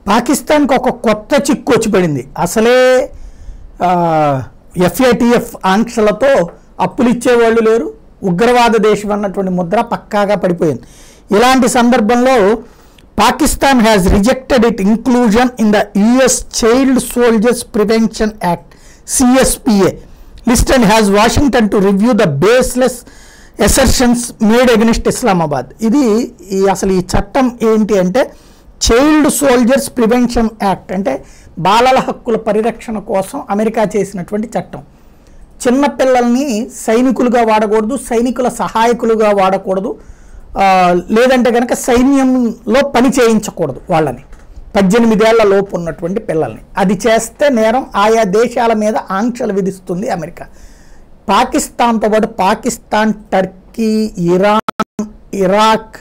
పాకిస్తాన్కి ఒక కొత్త చిక్కు వచ్చి పడింది అసలే ఎఫ్ఏటిఎఫ్ ఆంక్షలతో అప్పులు ఇచ్చేవాళ్ళు లేరు ఉగ్రవాద దేశం అన్నటువంటి ముద్ర పక్కాగా పడిపోయింది ఇలాంటి సందర్భంలో Pakistan has rejected it inclusion in the US child soldiers prevention act CSPA list and has Washington to review the baseless assertions made against Islamabad ఇది ఈ అసలు ఈ చట్టం ఏంటి అంటే చైల్డ్ సోల్జర్స్ ప్రివెన్షన్ యాక్ట్ అంటే బాలల హక్కుల పరిరక్షణ కోసం అమెరికా చేసినటువంటి చట్టం చిన్నపిల్లల్ని సైనికులుగా వాడకూడదు సైనికుల సహాయకులుగా వాడకూడదు ఆ, లేదంటే కనుక సైన్యంలో పని చేయించకూడదు వాళ్ళని పద్దెనిమిదేళ్ల లోపు ఉన్నటువంటి పిల్లల్ని అది చేస్తే నేరం ఆయా దేశాల మీద ఆంక్షలు విధిస్తుంది అమెరికా పాకిస్తాన్తో పాటు పాకిస్తాన్ టర్కీ ఇరాన్ ఇరాక్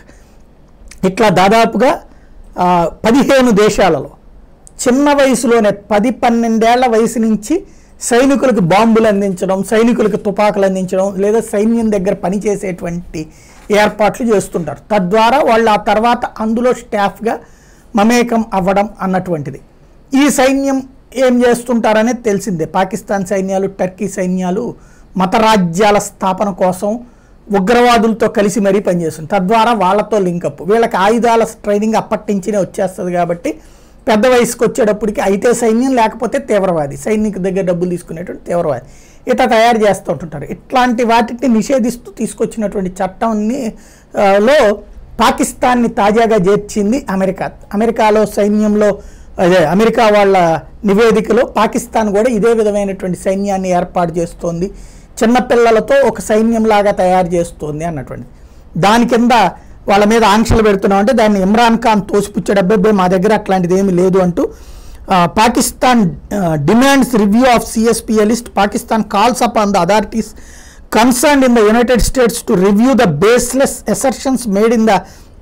ఇట్లా దాదాపుగా ఆ, పదిహేను దేశాలలో చిన్న వయసులోనే పది పన్నెండేళ్ల వయసు నుంచి సైనికులకు బాంబులు అందించడం సైనికులకు తుపాకులు అందించడం లేదా సైన్యం దగ్గర పనిచేసేటువంటి ఏర్పాట్లు చేస్తుంటారు తద్వారా వాళ్ళు ఆ తర్వాత అందులో స్టాఫ్గా మమేకం అవ్వడం అన్నటువంటిది ఈ సైన్యం ఏం చేస్తుంటారనేది తెలిసిందే పాకిస్తాన్ సైన్యాలు టర్కీ సైన్యాలు మతరాజ్యాల స్థాపన కోసం ఉగ్రవాదులతో కలిసి మరీ పనిచేస్తుంది తద్వారా వాళ్ళతో లింకప్ వీళ్ళకి ఆయుధాల ట్రైనింగ్ అప్పటి నుంచినే వచ్చేస్తుంది కాబట్టి పెద్ద వయసుకు వచ్చేటప్పటికి అయితే సైన్యం లేకపోతే తీవ్రవాది సైనిక దగ్గర డబ్బులు తీసుకునేటువంటి తీవ్రవాది ఇట్లా తయారు చేస్తూ ఉంటుంటారు ఇట్లాంటి వాటిని నిషేధిస్తూ తీసుకొచ్చినటువంటి చట్టాన్ని ఆ, లో పాకిస్తాన్ని తాజాగా చేర్చింది అమెరికా అమెరికాలో సైన్యంలో అదే అమెరికా వాళ్ళ నివేదికలో పాకిస్తాన్ కూడా ఇదే విధమైనటువంటి సైన్యాన్ని ఏర్పాటు చేస్తోంది చిన్నపిల్లలతో ఒక సైన్యంలాగా తయారు చేస్తోంది అన్నటువంటి దాని కింద వాళ్ళ మీద ఆంక్షలు పెడుతున్నాం అంటే దాన్ని ఇమ్రాన్ ఖాన్ తోసిపుచ్చాడు అబ్బాయి మా దగ్గర అట్లాంటిది ఏమీ లేదు అంటూ ఆ, Pakistan demands review of CSPA list Pakistan calls up on the authorities concerned in the United States to review the baseless assertions made in the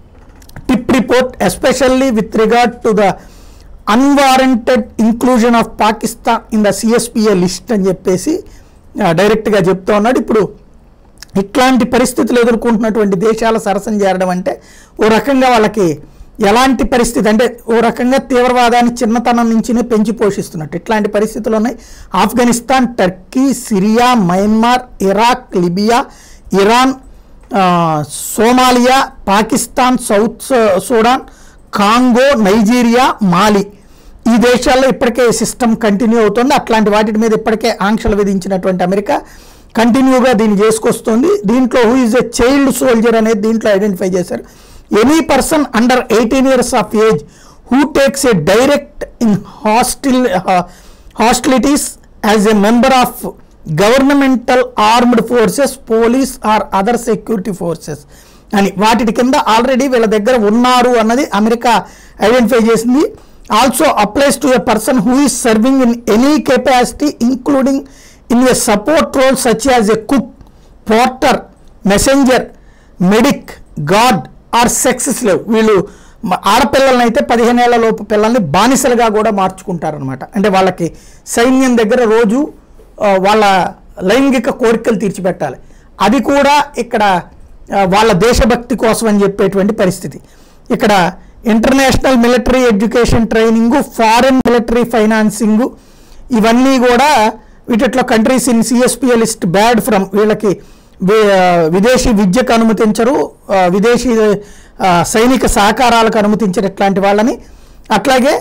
TIP report especially with regard to the unwarranted inclusion of Pakistan in the CSPA list అని చెప్పేసి ఆ, డైరెక్ట్గా చెప్తా ఉన్నాడు ఇప్పుడు ఇట్లాంటి పరిస్థితులు ఎదుర్కొంటున్నటువంటి దేశాల సరసన చేరడం అంటే ఓ రకంగా వాళ్ళకి ఎలాంటి పరిస్థితి అంటే ఓ రకంగా తీవ్రవాదాన్ని చిన్నతనం నుంచినే పెంచి పోషిస్తున్నట్టు ఇట్లాంటి పరిస్థితులు ఉన్నాయి Afghanistan Turkey Syria Myanmar Iraq Libya Iran ఆ, సోమాలియా పాకిస్తాన్ సౌత్ సూ- సూడాన్ కాంగో నైజీరియా మాలి ఈ దేశాల్లో ఇప్పటికే సిస్టమ్ కంటిన్యూ అవుతుంది అట్లాంటి వాటి మీద ఇప్పటికే ఆంక్షలు విధించినటువంటి అమెరికా కంటిన్యూగా దీన్ని చేసుకొస్తుంది దీంట్లో who is a child soldier అనేది దీంట్లో ఐడెంటిఫై చేశారు any person under eighteen years of age who takes a direct in hostile hostilities as a member of governmental armed forces police or other security forces అని వాటి కింద already వీళ్ళ దగ్గర ఉన్నారు అన్నది అమెరికా ఐడెంటిఫై చేసింది also applies to a person who is serving in any capacity including in a support role such as a cook Porter messenger medic guard or sex slave వీళ్ళు మ- ఆడపిల్లల్ని అయితే పదిహేను ఏళ్ల లోపు పిల్లల్ని బానిసలుగా కూడా మార్చుకుంటారనమాట అంటే వాళ్ళకి సైన్యం దగ్గర రోజు ఆ, వాళ్ళ లైంగిక కోరికలు తీర్చిపెట్టాలి అది కూడా ఇక్కడ ఆ, వాళ్ళ దేశభక్తి కోసం అని చెప్పేటువంటి పరిస్థితి ఇక్కడ international military education training foreign military financing ఇవన్నీ కూడా వీటిలో countries in CSPA list barred from వీళ్ళకి వి- ఆ, విదేశీ విద్యకు అనుమతించరు ఆ, విదేశీ ఆ, సైనిక సహకారాలకు అనుమతించరు ఇట్లాంటి వాళ్ళని అట్లాగే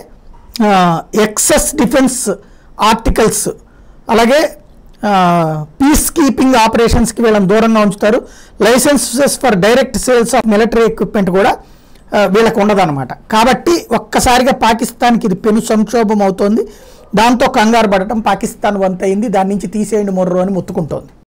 ఎక్సెస్ డిఫెన్స్ ఆర్టికల్స్ అలాగే పీస్ కీపింగ్ ఆపరేషన్స్కి వీళ్ళని దూరంగా ఉంచుతారు licences for direct sales of military equipment కూడా ఆ, వీళ్ళకు ఉండదన్నమాట కాబట్టి ఒక్కసారిగా పాకిస్తాన్కి ఇది పెను సంక్షోభం అవుతోంది దాంతో కంగారు పడటం పాకిస్తాన్ వంతయింది దాని నుంచి తీసేయండి మొర్రో అని ముత్తుకుంటోంది